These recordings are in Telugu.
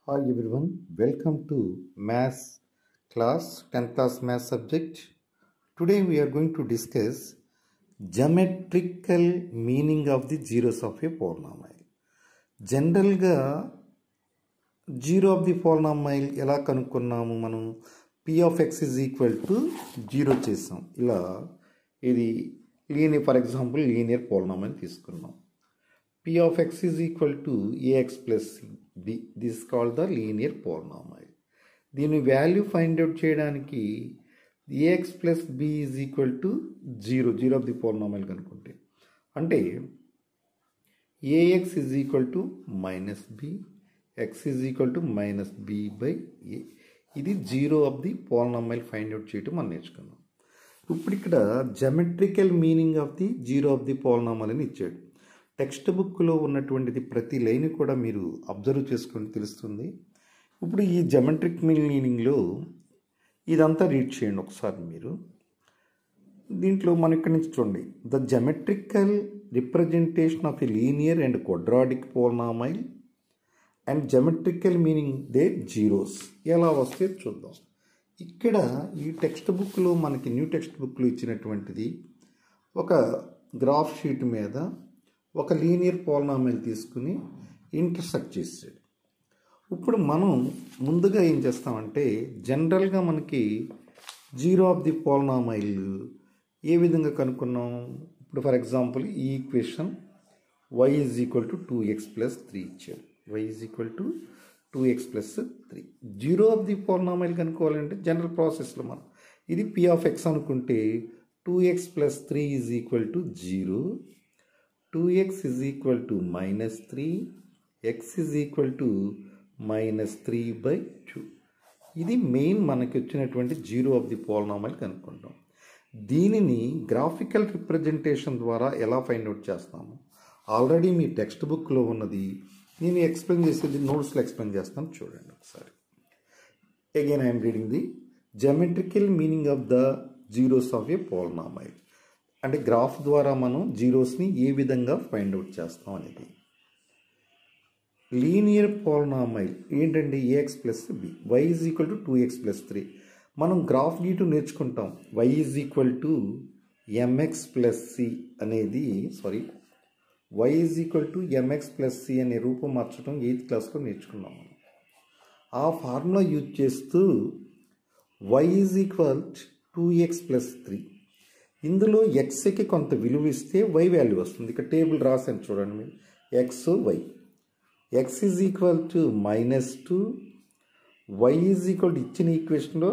Hi everyone, welcome to Maths class, 10th class Maths subject. Today we are going to discuss geometrical meaning of the zeros of a polynomial. జనరల్గా జీరో ఆఫ్ ది పోలనామైల్ ఎలా కనుక్కున్నాము మనం p of x is equal to zero చేసాం ఇలా ఇది linear for example linear polynomial తీసుకున్నాం p of x is equal to a x plus b this called the linear polynomial దీని వాల్యూ ఫైండ్ అవుట్ చేయడానికి a x plus b is equal to zero zero of the polynomial కనుక్కుంటే అంటే a x is equal to minus b x is equal to minus b by a ఇది zero of the polynomial find out చేయటం మనం నేర్చుకున్నాం ఇప్పుడు ఇక్కడ geometrical meaning of the zero of the polynomial అని ఇచ్చాడు టెక్స్ట్ బుక్లో ఉన్నటువంటిది ప్రతి లైన్ కూడా మీరు అబ్జర్వ్ చేసుకొని తెలుస్తుంది ఇప్పుడు ఈ జమెట్రిక్ మీనింగ్లో ఇదంతా రీడ్ చేయండి ఒకసారి మీరు దీంట్లో మనం ఇక్కడి నుంచి చూడండి the geometrical representation of a linear and quadratic polynomial and geometrical meaning the zeros ఎలా వస్తే చూద్దాం ఇక్కడ ఈ టెక్స్ట్ బుక్లో మనకి న్యూ టెక్స్ట్ బుక్లో ఇచ్చినటువంటిది ఒక గ్రాఫ్ షీట్ మీద ఒక లీనియర్ పోలనామైల్ తీసుకుని ఇంటర్సెక్ట్ చేసాడు ఇప్పుడు మనం ముందుగా ఏం చేస్తామంటే జనరల్గా మనకి జీరో ఆఫ్ ది పోలనామైల్ ఏ విధంగా కనుక్కున్నాం ఇప్పుడు ఫర్ ఎగ్జాంపుల్ ఈ equation y is equal to two x plus three ఇచ్చాడు y is equal to two x plus three zero of the polynomial కనుక్కోవాలంటే జనరల్ ప్రాసెస్లో మనం ఇది పి ఆఫ్ ఎక్స్ అనుకుంటే two x plus three is equal to zero two x is equal to minus three x is equal to minus three by two ఇది మెయిన్ మనకి వచ్చినటువంటి జీరో ఆఫ్ ది పోలనామైల్ కనుక్కుంటాం దీనిని గ్రాఫికల్ రిప్రజెంటేషన్ ద్వారా ఎలా ఫైండ్ అవుట్ చేస్తాము ఆల్రెడీ మీ టెక్స్ట్ బుక్లో ఉన్నది నేను ఎక్స్ప్లెయిన్ చేసేది నోట్స్లో ఎక్స్ప్లెయిన్ చేస్తాను చూడండి ఒకసారి again I'm reading the geometrical meaning of the zeros of a polynomial అంటే గ్రాఫ్ ద్వారా మనం జీరోస్ని ఏ విధంగా ఫైండ్ అవుట్ చేస్తాం అనేది లీనియర్ పోలనామైల్ ఏంటండి a x plus b y is equal to two x plus three మనం గ్రాఫ్ గీటు నేర్చుకుంటాం y is equal to m x plus c అనేది sorry y is equal to m x plus c అనే రూపం మార్చడం ఎయిత్ క్లాస్లో నేర్చుకున్నాం మనం ఆ ఫార్ములా యూజ్ చేస్తూ y is equal two x plus three ఇందులో ఎక్స్కి కొంత విలువ ఇస్తే వై వాల్యూ వస్తుంది ఇక్కడ టేబుల్ రాశాను చూడండి మీరు x y x is equal to minus two y is equal to ఇచ్చిన ఈక్వేషన్లో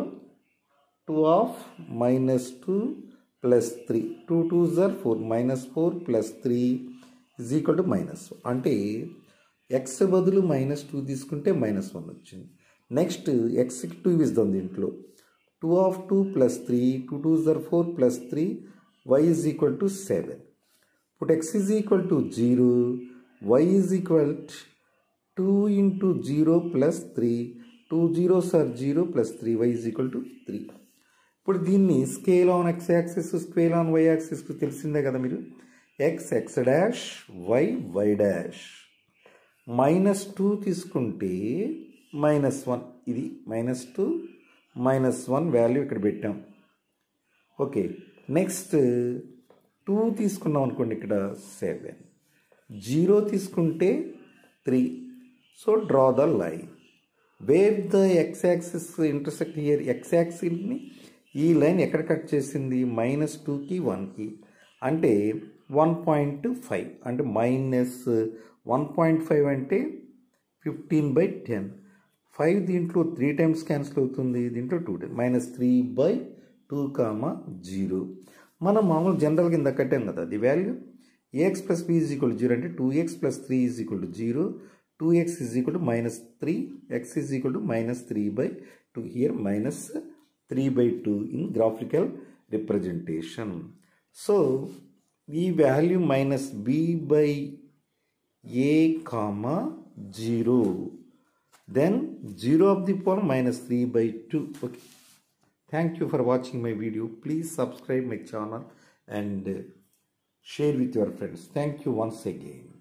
two of minus two plus three two two జర్ four minus four plus three is equal to minus అంటే ఎక్స్ బదులు మైనస్ టూ తీసుకుంటే మైనస్ వన్ వచ్చింది నెక్స్ట్ ఎక్స్కి టూ ఇస్తాం దీంట్లో two of two plus three two two జర్ four plus three y is equal to seven ఇప్పుడు x is equal to zero y is equal two into zero plus three two zero సార్ zero plus three y is equal to three ఇప్పుడు దీన్ని scale on x axis scale on y axis తెలిసిందే కదా మీరు x x dash y y dash minus two తీసుకుంటే మైనస్ వన్ ఇది minus two minus one value ఇక్కడ పెట్టాం ఓకే నెక్స్ట్ టూ తీసుకున్నాం అనుకోండి ఇక్కడ సెవెన్ జీరో తీసుకుంటే three so draw the line where the X axis intersect here x యాక్సిస్ని ఈ లైన్ ఎక్కడ కట్ చేసింది మైనస్ టూకి వన్కి అంటే వన్ పాయింట్ ఫైవ్ అంటే మైనస్ వన్ పాయింట్ ఫైవ్ అంటే ఫిఫ్టీన్ బై టెన్ ఫైవ్ దీంట్లో త్రీ టైమ్స్ క్యాన్సిల్ అవుతుంది దీంట్లో two time minus three by two comma zero మనం మామూలు జనరల్ కింద కట్టాం కదా అది value a x plus b is equal zero అంటే two x plus three is equal to zero two x is equal to minus three x is equal to minus three by two here minus three by two in graphical representation so ఈ value minus b by a comma zero then 0 of the power minus 3 by 2 okay thank you for watching my video please subscribe my channel and share with your friends thank you once again